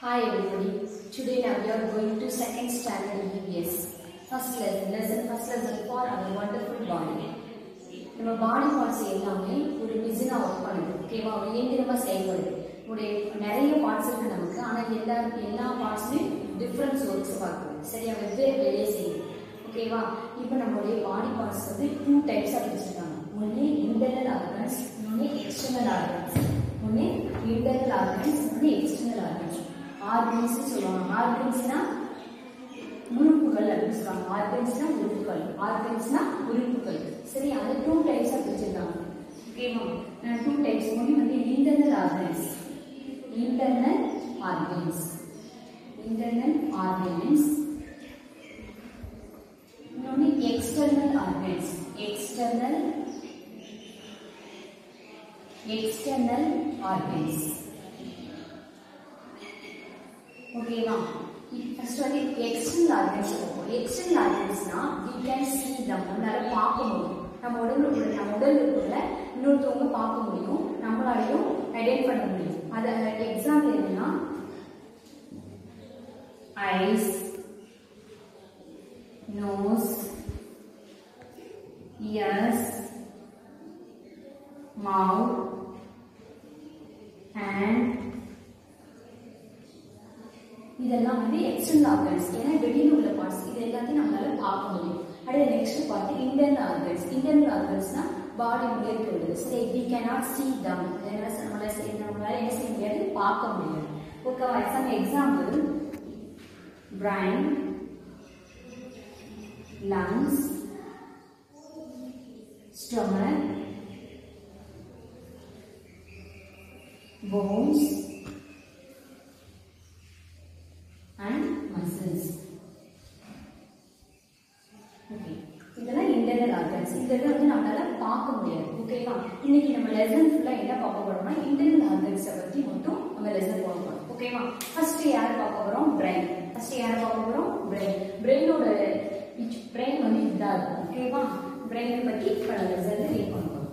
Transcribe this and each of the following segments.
Hi everybody. Today now we are going to second standard EVS. First lesson, lesson, first lesson for our wonderful body. நம்ம body parts எல்லாமே ஒரு மிஷினா work பண்ணுது ஓகேவா ஒரு இயந்திரமா செயல்படுது உடைய நிறைய பார்ட்ஸ் இருக்கு நமக்கு ஆனா எல்லா எல்லா பார்ட்ஸுமே டிஃப்ரெண்ட் ஒர்க்ஸ் பார்க்குது சரியா வெவ்வேறு வேலையை செய்யுது ஓகேவா இப்போ நம்மளுடைய பாடி பார்ட்ஸ் வந்து டூ டைப்ஸாக பிரிச்சிருக்காங்க ஒன்று இன்டர்னல் ஆர்கன்ஸ் இன்னொன்று எக்ஸ்டர்னல் ஆர்கன்ஸ் ஒன்று இன்டர்னல் ஆர்கன்ஸ் இன்னொன்று எக்ஸ்டர்னல் ஆர்கன்ஸ் ஆர்கன்ஸ் சொல்லுவாங்க ஆர்கன்ஸ்னா உறுப்புகள் அப்படின்னு சொல்லுவாங்க ஆர்கன்ஸ்னா உறுப்புகள் ஆர்கன்ஸ்னா உறுப்புகள் சரி அது டூ டைப்ஸாக பிரிச்சிருக்காங்க ஓகேவா டூ டைப்ஸ் ஒன்று வந்து internal organs internal organs internal organs இன்னொன்று external organs external external organs ஓகேவா ஃபர்ஸ்ட் வந்து எக்ஸ்டர்னல் ஆர்கன்ஸ் இருக்கும் எக்ஸ்டர்னல் ஆர்கன்ஸ்னா வி கேன் சீ தம் நம்மளால பார்க்க முடியும் நம்ம உடம்புல நம்ம உடலுக்குள்ள இன்னொருத்தவங்க பார்க்க முடியும் நம்மளாலையும் ஐடென்ட் பண்ண முடியும் அது எக்ஸாம்பிள் என்னன்னா eyes nose, ears, mouth, hand. இதெல்லாம் வந்து எக்ஸ்டர்னல் ஆர்கன்ஸ் ஏன்னா வெளியில் உள்ள பார்ட்ஸ் இது எல்லாத்தையும் நம்மளால பார்க்க முடியும் அடுத்த next part internal organs internal ஆர்கன்ஸ்னா பாடி உள்ளே உள்ளது சரி வி கேனாட் சீ தம் என்ன நம்மளால செய்ய நம்மளால என்ன செய்ய முடியாது பார்க்க முடியாது ஓகேவா some example brain lungs, stomach, bones, and muscles. Okay. இதெல்லாம் இன்டர்னல் ஆர்கன்ஸ் இதெல்லாம் வந்து நம்மளால பார்க்க முடியாது ஓகேவா இன்னைக்கு நம்ம லெசன் ஃபுல்லா என்ன பார்க்க போறோம்னா இன்டர்னல் ஆர்கன்ஸை பத்தி மட்டும் நம்ம லெசன் பார்க்க போறோம் ஓகேவா ஃபர்ஸ்ட் யார் பார்க்க போறோம் பிரெயின் ஃபர்ஸ்ட் யார் பார்க்க போறோம் பிரெயின் பிரெயினோட பிரெயின் வந்து இதாக இருக்கும் ஓகேவா பிரெயினை பற்றி பல லெசன் ரீட் பண்ணுவோம்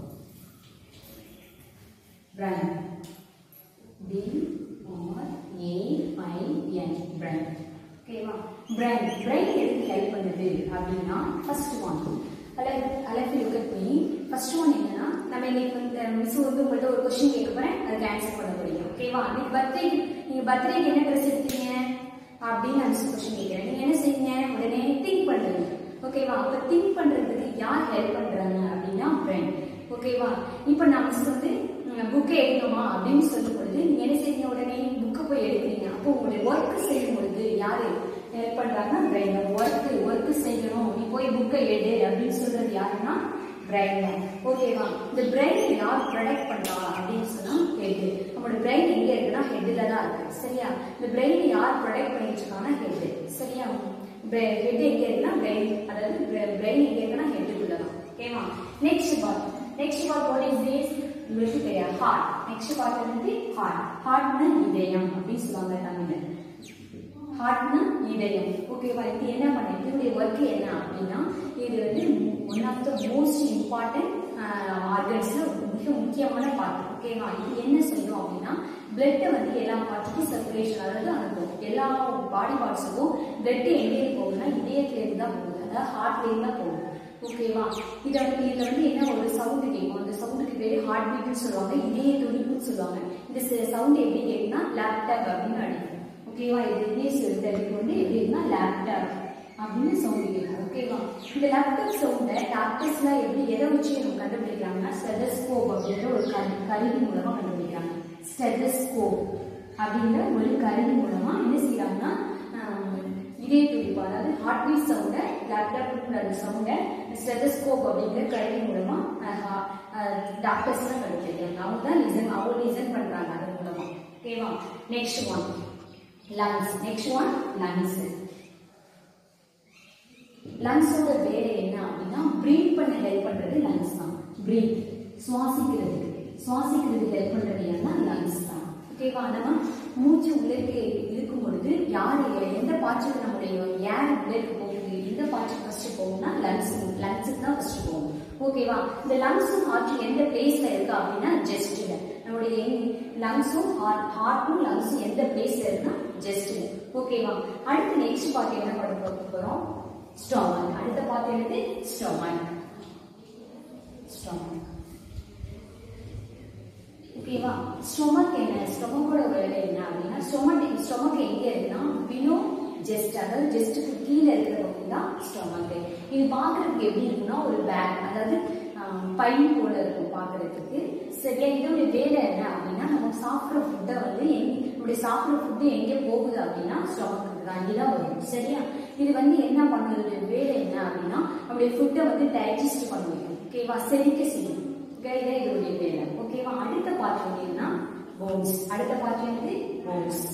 brain B R A I N brain ஓகேவா பிரெயின் பிரெயின் எதுக்கு ஹெல்ப் பண்ணுது அப்படின்னா ஃபர்ஸ்ட் ஒன் அலஃபி look at me first one என்னன்னா நம்ம இன்னைக்கு வந்து மிஸ் வந்து உங்கள்ட்ட ஒரு கொஸ்டின் கேட்க போறேன் அதுக்கு ஆன்சர் பண்ண போறீங்க ஓகேவா இன்னைக்கு பர்த்டே நீங்க பர்த்டேக்கு என்ன ட்ரெஸ் எடுத்தீங்க அப்படின்னு நான் கொஸ்டின் கேட்கிறேன் நீங்க என்ன செய்யுங்க உடனே திங்க் பண்ணுங்க ஓகேவா அப்ப திங்க் பண்றதுக்கு யார் ஹெல்ப் பண்றாங்க அப்படின்னா பிரெயின் ஓகேவா இப்போ நான் மிஸ் வந்து புக்கை எடுக்கணுமா அப்படின்னு சொல்லும் பொழுது நீங்க என்ன செய்யுங்க உடனே புக்கை போய் எடுக்கிறீங்க அப்போ உங்களுடைய ஒர்க் செய்யும் பொழுது யாரு ஹெல்ப் பண்றாங்கன்னா பிரெயின் ஒர்க் ஒர்க் செய்யணும் நீ போய் புக்கை எடு அப்படின்னு சொல்றது யாருன்னா பிரெயின் ஓகேவா இந்த பிரெயின் யார் ப்ரொடக்ட் பண்றா அப்படின்னு சொன்னா ஹெட் நம்மளோட பிரெயின் எங்க இருக்குன்னா ஹெட்ல தான் இருக்கு சரியா இந்த பிரெயின் யார் ப்ரொடக்ட் பண்ணிட்டு இருக்காங்கன்னா ஹெட் சரியா ஹெட் எங்க இருக்குன்னா பிரெயின் அதாவது பிரெயின் எங்க இருக்குன்னா ஹெட்டுக்குள்ள தான் ஓகேவா next part next part what is this உங்களுக்கு தெரியாது ஹார்ட் நெக்ஸ்ட் பார்ட் வந்து ஹார்ட் ஹார்ட்னா இதயம் அப்படின்னு சொல்லுவாங்க தமிழ்ல ஹார்ட்னா இதயம் ஓகேவா இது என்ன பண்ண இதனுடைய ஒர்க் என்ன அப்படின்னா இது வந்து one of the most important ஆர்கன்ஸ்ல மிக முக்கியமான பார்ட் ஓகேவா இது என்ன செய்யும் அப்படின்னா பிளட்டை வந்து எல்லா பார்ட்ஸுக்கும் சர்க்குலேஷன் அதாவது அனுப்பும் எல்லா பாடி பார்ட்ஸுக்கும் பிளட் எங்கேயும் போகுதுன்னா இதயத்திலேருந்து தான் போகுது அதாவது ஹார்ட்லேருந்து தான் போகுது ஓகேவா இதை வந்து இதில் வந்து என்ன ஒரு சவுண்டு கேட்கும் அந்த சவுண்டுக்கு பேர் ஹார்ட் பீட்னு சொல்லுவாங்க இதய துடிப்புன்னு சொல்லுவாங்க இந்த சவுண்ட் எப்படி கேட்குன்னா லேப்டாப் அப்படின்னு அடிக்கும் ஓகேவா இது இதய செலுத்தலுக்கு வந்து எப்படின்னா லேப்டாப் அப்படின்னு சவுண்ட் கேட்கும் ஓகேவா இந்த லேப்டாப் சவுண்டை டாக்டர்ஸ்லாம் எப்படி எதை வச்சு நம்ம கண்டுபிடிக்கிறாங்கன்னா ஸ்டெதஸ்கோப் அப்படின்ற ஒரு கரு கருவி மூலமா கண்டுபிடிக்கிறாங்க ஸ்டெதஸ்கோப் அப்படின்ற ஒரு கருவி மூலமா என்ன செய்யறாங்கன்னா இதய துடிப்பு அதாவது ஹார்ட் பீட் சவுண்டை லேப்டாப் அந்த சவுண்டை ஸ்டெதஸ்கோப் அப்படிங்கிற கருவி மூலமா டாக்டர்ஸ்லாம் கண்டுபிடிக்கிறாங்க அவங்க தான் லிசன் அவங்க லிசன் பண்றாங்க அதன் மூலமா ஓகேவா next one lungs next one lungs லங்ஸோட வேலை என்ன அப்படின்னா பிரீத் பண்ண ஹெல்ப் பண்றது லங்ஸ் தான் பிரீத் சுவாசிக்கிறதுக்கு சுவாசிக்கிறதுக்கு ஹெல்ப் பண்றது என்ன லங்ஸ் தான் ஓகேவா நம்ம மூச்சு உள்ளே இருக்கும் பொழுது யார் எந்த பாய்ச்சல் நம்முடைய ஏர் உள்ளே போகுது எந்த பாய்ச்சல் ஃபர்ஸ்ட் போகும்னா லங்ஸ் லங்ஸுக்கு தான் ஃபர்ஸ்ட் போகும் ஓகேவா இந்த லங்ஸும் ஹார்ட் எந்த பிளேஸ்ல இருக்கா அப்படின்னா ஜெஸ்ட்ல நம்மளோட நம்மளுடைய லங்ஸும் ஹார்ட்டும் லங்ஸும் எந்த பிளேஸ்ல இருக்குன்னா ஜஸ்ட் ஓகேவா அடுத்து நெக்ஸ்ட் பார்ட் என்ன பண்ண போக போறோம் ஸ்டொமக் அடுத்த பார்ட் என்னது ஸ்டொமக் ஸ்டொமக் ஓகேவா ஸ்டொமக் என்ன ஸ்டொமக்கோட வேலை என்ன அப்படின்னா ஸ்டொமக் ஸ்டொமக் எங்க இருக்குன்னா பிலோ ஜெஸ்ட் அதாவது ஜெஸ்ட்டுக்கு கீழே இருக்கிற பகுதி தான் ஸ்டொமக் இது பார்க்கறதுக்கு எப்படி இருக்குன்னா ஒரு பேக் அதாவது பை போல இருக்கும் பார்க்கறதுக்கு சரியா இதோட வேலை என்ன அப்படின்னா நம்ம சாப்பிட்ற ஃபுட்டை வந்து எங்க- நம்மளுடைய சாப்பிட்ற ஃபுட்டு எங்கே போகுது அப்படின்னா ஸ்டொமக்கு தான் இங்கதான் வரும் சரியா இது வந்து என்ன பண்ணுறது வேலை என்ன அப்படின்னா நம்மளுடைய ஃபுட்டை வந்து டைஜஸ்ட் பண்ண வைக்கும் ஓகேவா செரிக்க செய்யும் கையில இதோடைய வேலை ஓகேவா அடுத்த பார்ட் என்னன்னா போன்ஸ் அடுத்த பார்ட் என்னது bones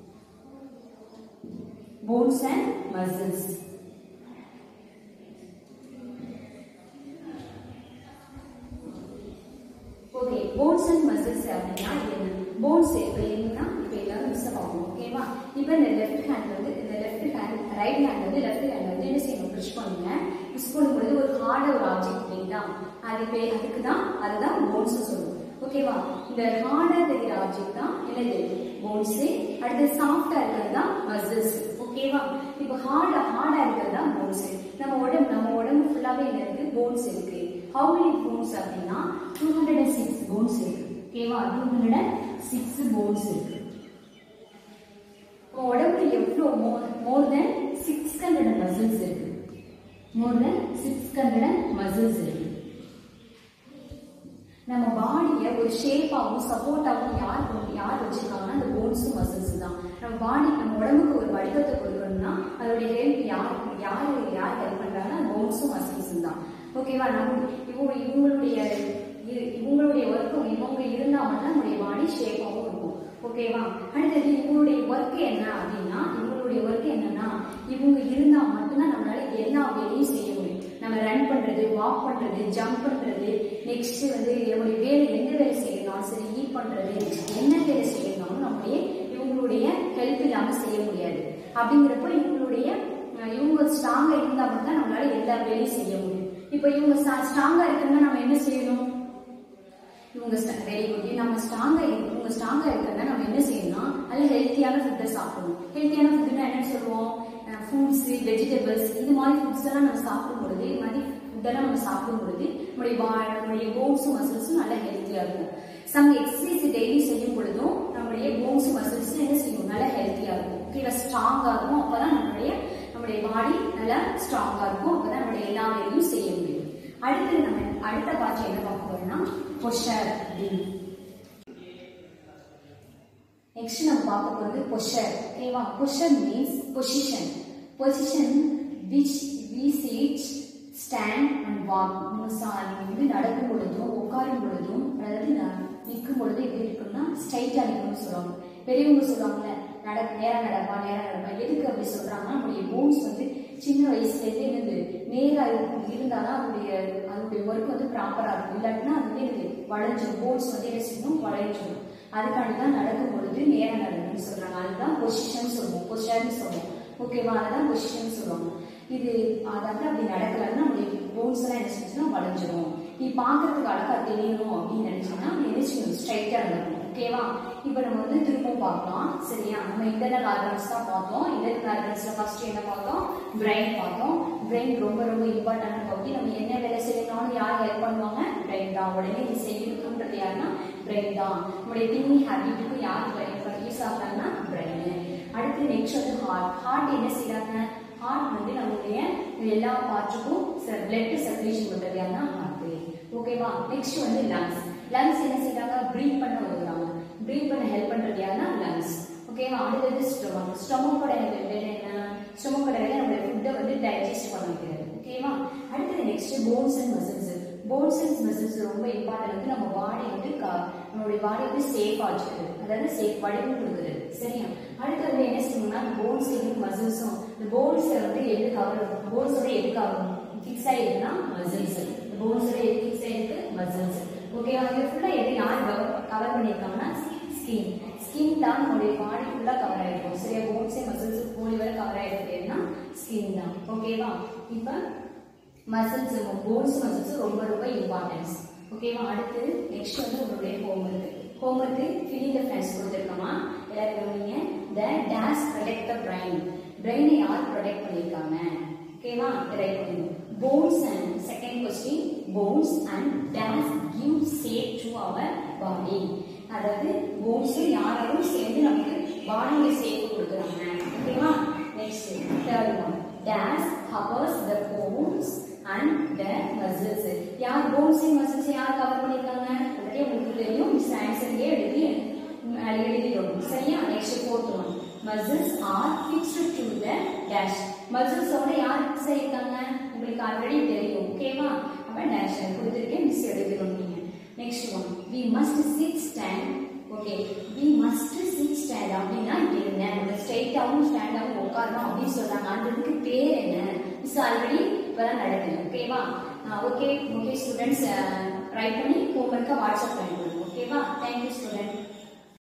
bones and muscles okay bones and muscles அப்படின்னா இது என்ன போன்ஸ் இப்போ என்னன்னா இப்போ எல்லாரும் மிஸ் ஆகும் ஓகேவா இப்போ இந்த லெஃப்ட் ஹேண்ட் வந்து இந்த லெஃப்ட் ஹேண்ட் ரைட் ஹேண்ட் வந்து லெஃப்ட் ஹேண்ட் வந்து என்ன செய்யணும் புஷ் பண்ணுங்க புஷ் பண்ணும்பொழுது ஒரு ஹார்டாக ஒரு ஆப்ஜெக்ட் இல்லைங்களா அது பேர் அதுக்கு தான் அதுதான் போன்ஸ் சொல்லுவோம் ஓகேவா இந்த ஹார்டாக தெரிகிற ஆப்ஜெக்ட் தான் என்னது போன்ஸ் அடுத்து சாஃப்டா இருக்கிறது தான் மசில்ஸ் ஓகேவா இப்போ ஹார்டா ஹார்டா இருக்கிறது தான் போன்ஸ் நம்ம உடம்பு நம்ம உடம்பு ஃபுல்லாவே என்ன இருக்கு போன்ஸ் இருக்கு ஹவு மெனி போன்ஸ் அப்படின்னா two hundred and six bones இருக்கு ஓகேவா two hundred and six bones இருக்கு உங்க உடம்புல எவ்வளோ more more than six hundred muscles இருக்கு more than six hundred muscles இருக்கு நம்ம பாடியை ஒரு ஷேப்பாகவும் சப்போர்ட்டாகவும் யார் கொண்டு- யார் வச்சிருக்காங்கன்னா அந்த போன்ஸும் மசில்ஸ் தான் நம்ம பாடி நம்ம உடம்புக்கு ஒரு வடிவத்தை கொடுக்கணும்னா அதோடைய ஹெல்ப் யார் யார் யார் ஹெல்ப் பண்றாங்கன்னா போன்ஸும் மசில்ஸும் தான் ஓகேவா நம்ம இவங்க இவங்களுடைய இ- இவங்களுடைய ஒர்க்கும் இவங்க இருந்தா மட்டும் நம்முடைய பாடி ஷேப்பாகவும் இருக்கும் ஓகேவா அடுத்தது இவங்களுடைய ஒர்க் என்ன அப்படின்னா இவங்களுடைய ஒர்க் என்னன்னா இவங்க இருந்தா மட்டும்தான் நம்மளால எல்லா வேலையும் செய்ய முடியும் நம்ம ரன் பண்றது வாக் பண்றது ஜம்ப் பண்றது நெக்ஸ்ட் வந்து நம்மளுடைய வேலை எந்த வேலை செய்யணும் சரி ஈட் பண்றது என்ன வேலை செய்யணும் நம்மளுடைய இவங்களுடைய ஹெல்ப் இல்லாம செய்ய முடியாது அப்படிங்கிறப்போ இவங்களுடைய அஹ், இவங்க ஸ்ட்ராங்கா இருந்தா மட்டும் தான் நம்மளால எல்லா வேலையும் செய்ய முடியும் இப்போ இவங்க ஸ்ட்ராங்கா இருக்குன்னா நம்ம என்ன செய்யணும் இவங்க வெரி குட் நம்ம ஸ்ட்ராங்கா இவங்க ஸ்ட்ராங்கா இருக்கிறதா நம்ம என்ன செய்யணும்னா நல்ல ஹெல்த்தியான ஃபுட்டை சாப்பிடணும் ஹெல்த்தியான ஃபுட்னா என்ன சொல்லுவோம் ஃப்ரூட்ஸ் வெஜிடபிள்ஸ் இது மாதிரி ஃபுட்ஸ் எல்லாம் நம்ம சாப்பிடும் பொழுது இது மாதிரி ஃபுட்டெல்லாம் நம்ம சாப்பிடும் பொழுது நம்முடைய பா- நம்முடைய போன்ஸும் மசில்ஸும் நல்ல ஹெல்த்தியா இருக்கும் சம் எக்ஸசைஸ் டெய்லி செய்யும் பொழுதும் நம்முடைய போன்ஸ் மசில்ஸ் என்ன செய்யும் நல்ல ஹெல்த்தியா இருக்கும் ஓகேவா ஸ்ட்ராங்கா இருக்கும் அப்பதான் நம்மளுடைய நம்முடைய பாடி நல்லா ஸ்ட்ராங்கா இருக்கும் அப்பதான் நம்மளுடைய எல்லா வேலையும் செய்ய முடியும் அடுத்து நம்ம அடுத்த பாட்டு என்ன பார்க்க போறோம்னா பொஷர் நெக்ஸ்ட் நம்ம பார்க்க போறது பொஷர் ஓகேவா posture means position position which we sit stand and walk நீங்க வந்து நடக்கும் பொழுதும் உட்காரும் பொழுதும் அதாவது ந- நிற்கும் பொழுது எப்படி இருக்கும்னா ஸ்ட்ரைட்டா நிற்கணும்னு சொல்லுவாங்க பெரியவங்க சொல்லுவாங்கல்ல நட நேரா நடப்பா நேரா நடப்பா எதுக்கு அப்படி சொல்றாங்கன்னா நம்முடைய போன்ஸ் வந்து சின்ன வயசுல இருந்தே என்னது நேரா இருக்கும் இருந்தாதான் அதனுடைய அதனுடைய ஒர்க் வந்து ப்ராப்பரா இருக்கும் இல்லாட்டினா அது வந்து என்னது வளைஞ்சிரும் போன்ஸ் வந்து என்ன செய்யணும் வளைஞ்சிரும் அதுக்காண்டி தான் நடக்கும் பொழுது நேரம் நடக்கணும்னு சொல்றாங்க அதுதான் பொசிஷன் சொல்லுவோம் பொசிஷன் சொல்லுவோம் ஓகேவா அதுதான் பொசிஷன் சொல்லுவாங்க இது அதாவது அப்படி நடக்கலன்னா நம்முடைய போன்ஸ் எல்லாம் என்ன செஞ்சுன்னா வளைஞ்சிரும் நீ பார்க்கறதுக்கு அழகா தெரியணும் அப்படின்னு நினைச்சோம்னா என்ன செய்யணும் ஸ்ட்ரைட்டா நடக்கணும் ஓகேவா இப்போ நம்ம வந்து திரும்பவும் பார்க்கலாம் சரியா நம்ம இன்டர்னல் ஆர்கன்ஸ் தான் பார்த்தோம் இன்டர்னல் ஆர்கன்ஸ்ல ஃபர்ஸ்ட் என்ன பார்த்தோம் பிரெயின் பார்த்தோம் பிரெயின் ரொம்ப ரொம்ப இம்பார்ட்டன்ட் பகுதி நம்ம என்ன வேலை செய்யணும்னாலும் யார் ஹெல்ப் பண்ணுவாங்க பிரெயின் தான் உடனே இது செய்யணுன்றது யாருன்னா பிரெயின் தான் நம்முடைய திங்கிங் ஹேபிட்டுக்கும் யார் பிரெயின் யூஸ் ஆகுறாங்கன்னா பிரெயின் அடுத்து நெக்ஸ்ட் வந்து ஹார்ட் ஹார்ட் என்ன செய்யறாங்க ஹார்ட் வந்து நம்மளுடைய எல்லா பார்ட்டுக்கும் பிளட் சர்க்குலேஷன் பண்றது யாருன்னா ஹார்ட் ஓகேவா நெக்ஸ்ட் வந்து லங்ஸ் லங்ஸ் என்ன செய்றாங்க ப்ரீத் பண்ண உதவுறாங்க ப்ரீத் பண்ண ஹெல்ப் பண்றது யாருன்னா லங்ஸ் ஓகேவா அடுத்தது ஸ்டொமக் ஸ்டொமக்கோட வேலை என்ன ஸ்டொமக்கோட வேலை நம்மளுடைய ஃபுட்டை வந்து டைஜஸ்ட் பண்ண வைக்கிறது ஓகேவா அடுத்தது next bones and muscles bones and muscles ரொம்ப இம்பார்ட்டன்ட் வந்து நம்ம பாடி வந்து க- நம்மளுடைய பாடி வந்து சேஃபா வச்சுக்கிறது அதாவது சேஃப் வடிவம் கொடுக்குறது சரியா அடுத்து வந்து என்ன செய்யணும்னா போன்ஸையும் மசில்ஸும் இந்த போன்ஸை வந்து எது கவர் போன்ஸோட எது கவர் ஃபிக்ஸ் ஆயிருக்குன்னா மசில்ஸ் போன்ஸோட எது ஃபிக்ஸ் ஆயிருக்கு மசில்ஸ் ஓகேவா இது ஃபுல்லா எது யார் கவர் பண்ணியிருக்காங்கன்னா ஸ்கின் ஸ்கின் தான் நம்மளுடைய பாடி ஃபுல்லா கவர் ஆயிருக்கும் சரியா போன்ஸே மசில்ஸ் போலி வரை கவர் ஆயிருக்குன்னா ஸ்கின் தான் ஓகேவா இப்போ மசில்ஸ் போன்ஸ் மசில்ஸ் ரொம்ப ரொம்ப இம்பார்ட்டன்ஸ் ஓகேவா அடுத்து நெக்ஸ்ட் வந்து உங்களுடைய homework homework filling the fans கொடுத்துருக்கோமா எல்லாரும் கவனிங்க the dash protect the brain பிரெயினை யார் ப்ரொடெக்ட் பண்ணியிருக்காங்க ஓகேவா ரைட் பண்ணுங்க bones and second question bones and dash give safe to our body அதாவது போன்ஸ் யாரும் சேர்ந்து நமக்கு பாடியில சேஃப் கொடுக்குறாங்க ஓகேவா next third one dash covers the bones and the muscles யார் போன்ஸ் மசில்ஸ் யார் கவர் பண்ணிருக்காங்க ஆல்ரெடி உங்களுக்கு தெரியும் மிஸ் ஆன்சர்லயே எழுதி அஹ் எழுதிடும் சரியா next fourth one muscles are fixed to the dash மசில்ஸோட யார் ஃபிக்ஸ் ஆயிருக்காங்க உங்களுக்கு ஆல்ரெடி தெரியும் ஓகேவா அப்ப டேஷ் கொடுத்துருக்கேன் மிஸ் எழுதிடும் நீங்க next one we must sit stand okay we must sit stand அப்படின்னா என்ன நம்ம ஸ்ட்ரைட்டாகவும் ஸ்டாண்டாகவும் உட்காரணும் அப்படின்னு சொல்றாங்க அதுக்கு பேர் என்ன மிஸ் ஆல்ரெடி இப்பதான் நடக்குது ஓகேவா ஓகே ஓகே ஸ்டூடெண்ட்ஸ் ட்ரை பண்ணி ஹோம்ஒர்க்கை வாட்ஸ்அப் பண்ணிடுங்க ஓகேவா தேங்க்யூ ஸ்டூடெண்ட்